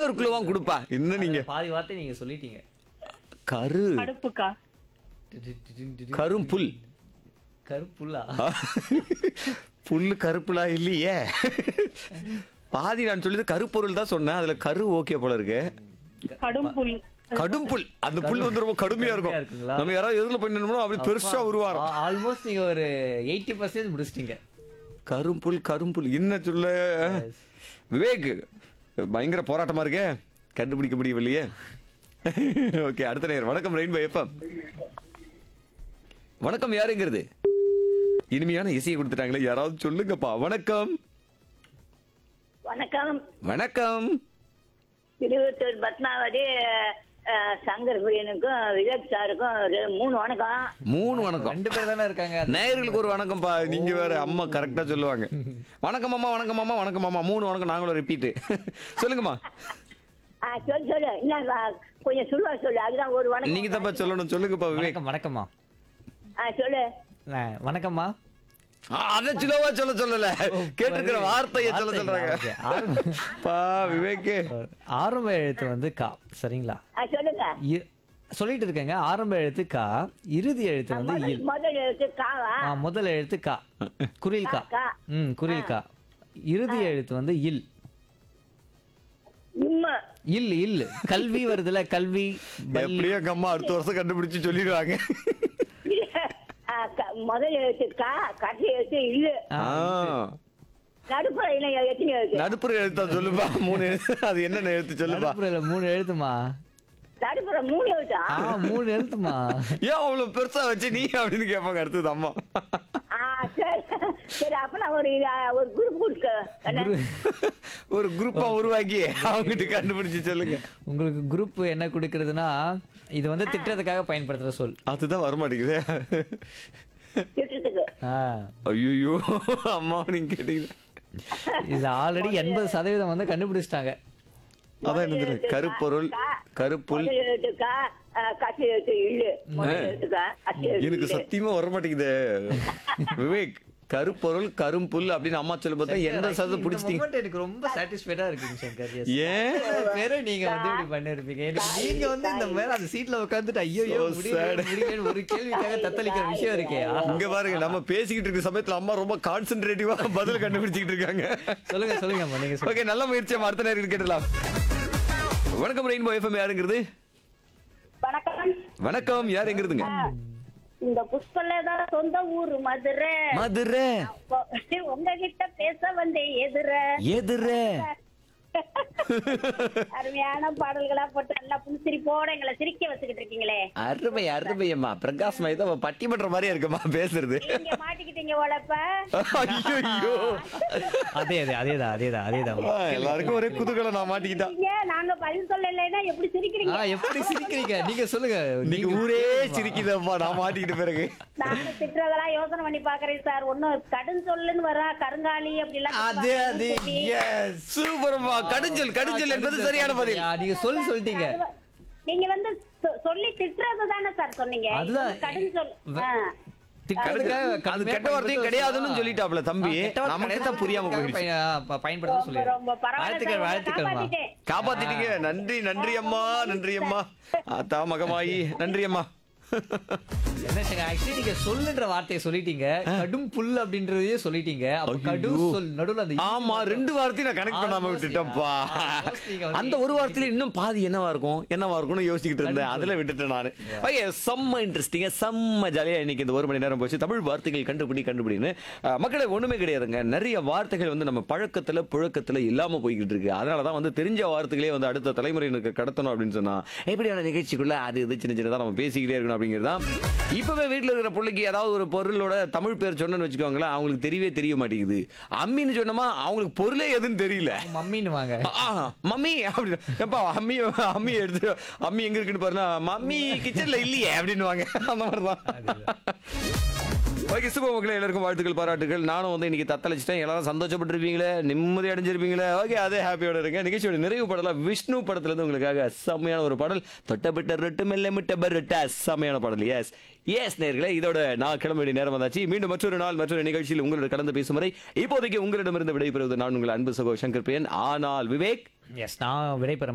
இன்னொரு குழுவா கொடுப்பா என்ன நீங்க பாதி வார்த்தை நீங்க சொல்லிட்டீங்க கரு கடுப்புக்கா கரும் புல் கருப்புல்லா புல்லு கருப்புலா இல்லையே பாதி நான் சொல்லியது கருப்பொருள் தான் சொன்னேன் அதுல கரு ஓகே போல இருக்கு கடும் புல் கடும் புல் அந்த புல் வந்து ரொம்ப கடுமையா கடுமையா இருக்கும் இருக்குங்களா? நம்ம யாராவது எதுல பண்ணணுமோ அப்படி பெருசா உருவாரம் ஆல்மோஸ்ட் நீங்க ஒரு எயிட்டி பர்சன்டேஜ் முடிச்சிட்டீங்க கரும்புல் கரும்புல் என்ன சொல்ல விவேக் பயங்கர போராட்டமா இருக்கே கண்டுபிடிக்க முடியவில்லையே ஓகே அடுத்த நேரம் வணக்கம் ரெயின்போ எஃப்எம் வணக்கம் யாருங்கிறது இனிமையான இசையை கொடுத்துட்டாங்களே யாராவது சொல்லுங்கப்பா வணக்கம் வணக்கம் வணக்கம் திருவத்தூர் பத்மாவதி அஹ், சங்கர் பிரியனுக்கும் விவேக் சாருக்கும் ரெ- மூணு வணக்கம் மூணு வணக்கம் ரெண்டு பேர் தானே இருக்காங்க நேயர்களுக்கு ஒரு வணக்கம்ப்பா நீங்க வேற அம்மா கரெக்டா சொல்லுவாங்க வணக்கம் அம்மா வணக்கம் அம்மா வணக்கம் அம்மா மூணு வணக்கம் நாங்களும் ரிப்பீட் சொல்லுங்கம்மா ஆ சொல்லு சொல்லு என்ன வா- கொஞ்சம் சொல்லுவா சொல்லு அதுதான் ஒரு வணக்கம் நீங்க தப்பா சொல்லணும் சொல்லுங்கப்பா விவேக் வணக்கம் வணக்கம்மா ஆ சொல்லு நான் வணக்கம்மா ஆ, அத சிலவா சொல்ல சொல்லல கேட்டிருக்கிற வார்த்தையை சொல்ல வார்த்தை, சொல்றாங்க okay. ஆரம்ப- பா விவேக் ஆரம்ப எழுத்து வந்து கா சரிங்களா ஆ சொல்லுங்க இ- சொல்லிட்டு இருக்கேங்க ஆரம்ப எழுத்து கா இறுதி எழுத்து வந்து முதல் இல் முதல் எழுத்து காவா ஆ, முதல் எழுத்து கா குரில் கா கா. ம் குரில் கா இறுதி எழுத்து வந்து இல் இம்ம இல் இல் கல்வி வருதுல கல்வி பள்ளி. எப்படியும் எங்க அம்மா அடுத்த வருஷம் கண்டுபிடிச்சு சொல்லிடுவாங்க ஆ, க- முதல் எழுத்து கா கடைசி எழுத்து இல்லு ஆ, ஆ. நடுப்புற இனம் எத்தனை எழுத்து நடுப்புற எழுத்தா சொல்லுப்பா மூணு எழுத்து அது என்னென்ன எழுத்து சொல்லுப்பா நடுப்புறத்துல மூணு எழுத்துமா நடுப்புற மூணு எழுத்தா ஆ மூணு எழுத்துமா ஏன் அவ்வளவு பெருசா வச்சு நீ அப்படின்னு கேட்பாங்க அடுத்தது அம்மா ஆ சரி சரி அப்ப நான் ஒரு இது, ஒரு குரூப் கொடுக்க என்ன? ஒரு குரூப்பா உருவாக்கி அவங்ககிட்ட கண்டுபிடிச்சு சொல்லுங்க உங்களுக்கு குரூப் என்ன கொடுக்கறதுன்னா இது வந்து திட்டத்துக்காக பயன்படுத்துற சொல் அதுதான் வரமாட்டேங்குது திட்டத்துக்கு ஆ ஐயோ அம்மா நீங்க கேட்டீங்க இது ஆல்ரெடி எண்பது சதவீதம் வந்து கண்டுபிடிச்சிட்டாங்க அதான் என்னது கருப்பொருள் கருப்புல் முதல் எழுத்து கா ஆ, கடைசி எழுத்து இல்லு முதல் எழுத்து கா கடைசி எழுத்து எனக்கு இல்லு. சத்தியமா வர மாட்டேங்குது விவேக் கருப்பொருள் கரும்புல் அப்படின்னு அம்மா சொல்லும் போது எண்பது சதவீதம் இந்த பிடிச்சிட்டீங்க moment எனக்கு ரொம்ப சாட்டிஸ்ஃபைடா இருக்குங்க சங்கர் yes. ஏன் இவ்வளவு பேரும் நீங்க வந்து இப்படி பண்ணிருப்பீங்க எனக்கு நீங்க வந்து இந்த மாதிரி அந்த சீட்ல உட்காந்துட்டு ஐயோ ஐயோ, So முடியல, sad. முடியலன்னு ஒரு கேள்விக்காக தத்தளிக்கிற விஷயம் இருக்கே ஆ. இங்க பாருங்க நம்ம பேசிக்கிட்டு இருக்க சமயத்துல அம்மா ரொம்ப கான்சென்ட்ரேட்டிவா பதில் கண்டுபிடிச்சிட்டு இருக்காங்க சொல்லுங்க சொல்லுங்க நீங்க சொல்லுங்க ஓகே நல்ல முயற்சி அம்மா. அடுத்த நேரம் கேட்டலாம் வணக்கம் ரெயின்போ எஃப்எம் யாருங்கிறது வணக்கம் வணக்கம் யாருங்கிறதுங்க இந்த புஷ்பல தான் சொந்த ஊர் மதுரை மதுரை உங்ககிட்ட பேச வந்தேன் எதிர எதிர அருமையான பாடல்களா போட்டு நல்லா புன்சிரிப்போட எங்களை சிரிக்க வச்சுக்கிட்டு இருக்கீங்களே அருமை அருமை அம்மா பிரகாஷ் மை தான் பட்டிமன்ற மாதிரியா இருக்குமா பேசுறது நீங்க மாட்டிக்கிட்டீங்க உழப்ப ஐயோ அதே அதே அதேதான் அதேதான் அதேதான் எல்லாருக்கும் ஒரே குதூகலம் நான் மாட்டிக்கிட்டா நீங்க நாங்க பதில் சொல்லலைன்னா எப்படி ஆ சிரிக்கிறீங்க எப்படி சிரிக்கிறீங்க நீங்க சொல்லுங்க இன்னைக்கு ஊரே சிரிக்குதப்பா நான் மாட்டிக்கிட்ட பிறகு நாங்க திட்டுறதெல்லாம் யோசனை பண்ணி பாக்குறேன் சார் ஒன்னும் கடும் சொல்லுன்னு வரா கருங்காலி அப்படி எல்லாம் அதே அதே yes. சூப்பர்மா கடுஞ்சல் கடுஞ்சல் என்பது சரியான பதில் ஆ, நீங்க சொல்லி சொல்லிட்டீங்க நீங்க வந்து சொ- சொல்லி திட்டுறது தானே சார் சொன்னீங்க அதுதான். கடும் சொல் ஆ. திட்டத்துக்காக அது கடுமையா கெட்ட வார்த்தையும் கிடையாதுன்னு சொல்லிட்டாப்ல தம்பி ஆ, கெட்ட வார்த்தை நமக்கு தான் புரியாம கிடையாதுக்காக போயிடுச்சு பய- ப- பயன்படுத்த ரொம்ப சொல்லி ரொம்ப பரவாயில்ல வாழ்த்துக்கள் சார், உங்களை வாழ்த்துக்கள்மா காப்பாத்திட்டேன். காப்பாத்திட்டீங்க நன்றி நன்றி அம்மா நன்றி அம்மா ஆத்தா மகமாயி நன்றி அம்மா என்ன ஆக்சுவலி நீங்க சொல்லுன்ற வார்த்தையை சொல்லிட்டீங்க கடும் புல் அப்படின்றதையே சொல்லிட்டீங்க அப்ப கடும் ஐயோ. சொல் நடுவுல அந்த ஆமா ரெண்டு வார்த்தையும் நான் கனெக்ட் பண்ணாம Almost, விட்டுட்டேன்ப்பா almost நீங்க வந்து அந்த ஒரு வார்த்தையில இன்னும் பாதி என்னவா இருக்கும் என்னவா இருக்கும்னு யோசிச்சுக்கிட்டு இருந்தேன் அதுல விட்டுட்டேன் நானு ஓகே செம்ம இன்ட்ரெஸ்டிங்கா செம்ம ஜாலியா இன்னைக்கு இந்த ஒரு மணி நேரம் போச்சு தமிழ் வார்த்தைகள் கண்டுபிடி கண்டுபிடின்னு அஹ், மக்களே ஒண்ணுமே கிடையாதுங்க நிறைய வார்த்தைகள் வந்து நம்ம பழக்கத்துல புழக்கத்துல இல்லாம போய்கிட்டு இருக்கு அதனாலதான் வந்து தெரிஞ்ச வார்த்தைகளே வந்து அடுத்த தலைமுறையினருக்கு கடத்தணும் அப்படின்னு சொன்னா எப்படியான நிகழ்ச்சிக்குள்ள அது இது சின்ன சின்னதா நம்ம பேசிக்கிட்டே இருக்கணும் அப்படிங்கிறதான் இப்பவே வீட்டுல இருக்கிற பிள்ளைக்கு ஏதாவது ஒரு பொருளோட தமிழ் பேர் சொன்னேன்னு வச்சுக்கோங்களேன் அவங்களுக்கு தெரியவே தெரிய மாட்டேங்குது அம்மின்னு சொன்னோமா அவங்களுக்கு பொருளே எதுன்னு தெரியல மம்மின்னு வாங்க ஆ, மம்மி அப்படி எப்பா அம்மி அம்மி எடுத்து அம்மி எங்க இருக்குன்னு பாருனா மம்மி கிச்சன்ல இல்லையே அப்படின்னுவாங்க அந்த மாதிரிதான் ஓகே சுப மக்களே எல்லாருக்கும் வாழ்த்துக்கள் பாராட்டுகள் நானும் வந்து இன்னைக்கு தத்தளிச்சிட்டேன் எல்லாரும் சந்தோஷப்பட்டிருப்பீங்களே நிம்மதி அடைஞ்சிருப்பீங்களே ஓகே அதே ஹாப்பியோட இருங்க நிகழ்ச்சியோட நிறைவு படலாம் விஷ்ணு படத்துல இருந்து உங்களுக்காக செம்மையான ஒரு பாடல் தொட்டபிட்ட ரொட்டு மெல்ல மிட்ட பருட்ட செம்மையான பாடல் எஸ் எஸ் நேர்களே இதோட நான் கிளம்ப வேண்டிய நேரம் வந்தாச்சு மீண்டும் மற்றொரு நாள் மற்றொரு நிகழ்ச்சியில் உங்களோட கடந்து பேசும் வரை இப்போதைக்கு உங்களிடமிருந்து விடைபெறுவது நான் உங்கள் அன்பு சகோ சங்கர் பிரியன் ஆனால் விவேக் எஸ் நான் விடைபெற